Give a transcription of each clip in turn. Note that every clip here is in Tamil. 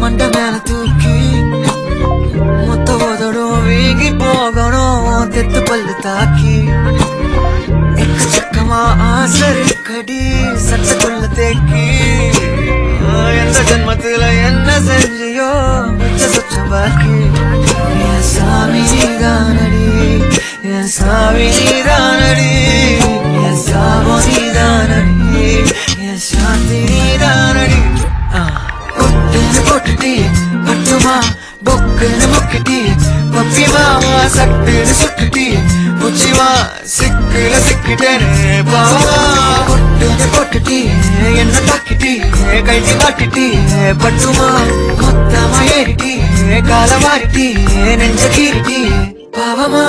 மண்ட மேல தூக்கி மொத்த உதடும் வீங்கி போகணும் தெத்து பல்லு தாக்கி எக்கச்சக்கமா ஆசை இருக்கடி சட்டக்குள்ள தேக்கி ஆ, எந்த ஜென்மத்துல என்ன செஞ்சியோ மிச்ச சொச்ச பாக்கி என் சாமி நீதானடி என் சாமி நீதானடி என் சாபோ நீதானடி என் சாந்தி நீதானடி ஆ, பொட்டுன்னு போட்டுட்டி பட்டுமா பொக்குன்னு முக்கிட்டி பப்பிமா சட்டுன்னு சுட்டுட்டி புச்சிமா சிக்குல சிக்கிட்டேனே பாவா பொட்டுன்னு போட்டுட்டி என்ன தாக்கிட்டி கைட்டி மாட்டிட்டி பட்டுமா மொத்தமா ஏறிட்டி கால மாறிட்டி நெஞ்ச கீறிட்டி பாவமா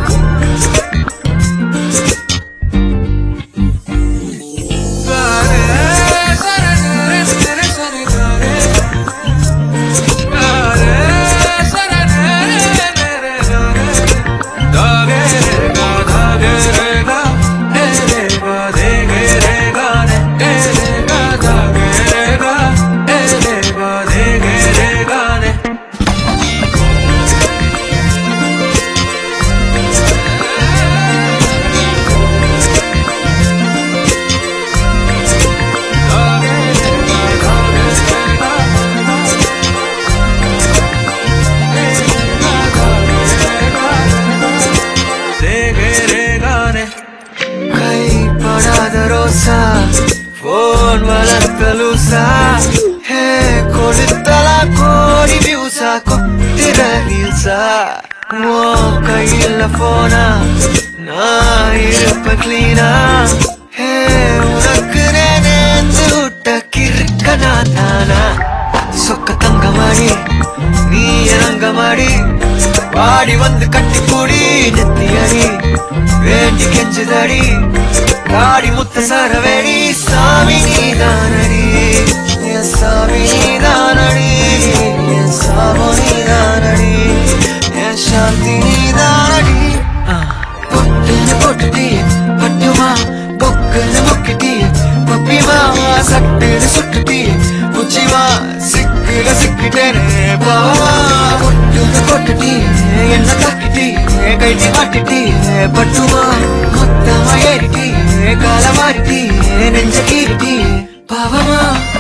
கைப்படாத ரோசா போன் வளர்த்த லூசா ஹே கொடுத்தலா கோடி வியூசா கொத்திர ரீல்ஸா ஓ கையில போனா நான் இருப்ப கிளீனா ஹே உனக்கு நேர்ந்து விட்ட கிறுக்க நான் தானா சொக்க தங்கமாடி நீ இறங்கமாடி பாடி வந்து கட்டி கூடி நெத்தியடி வேண்டி கெஞ்சுதடி காடி முத்த சரவேடி சாமி நீதானடி என் சாமி நீதானடி என் சாமோ நீதானடி என் சாந்தி நீதானடி ஆ, பொட்டுன்னு போட்டுட்டி பட்டுமா பொக்குன்னு முக்கிட்டி பப்பிமா சட்டுன்னு சுட்டுட்டி புச்சிமா சிக்குல சிக்கிட்டேனே பாவா பொட்டுன்னு போட்டுட்டி என்ன தாக்கிட்டி கைட்டி மாட்டிட்டி பட்டுமா மொத்தமா ஏறிட்டி கால மாறிட்டி நெஞ்ச கீறிட்டி பாவமா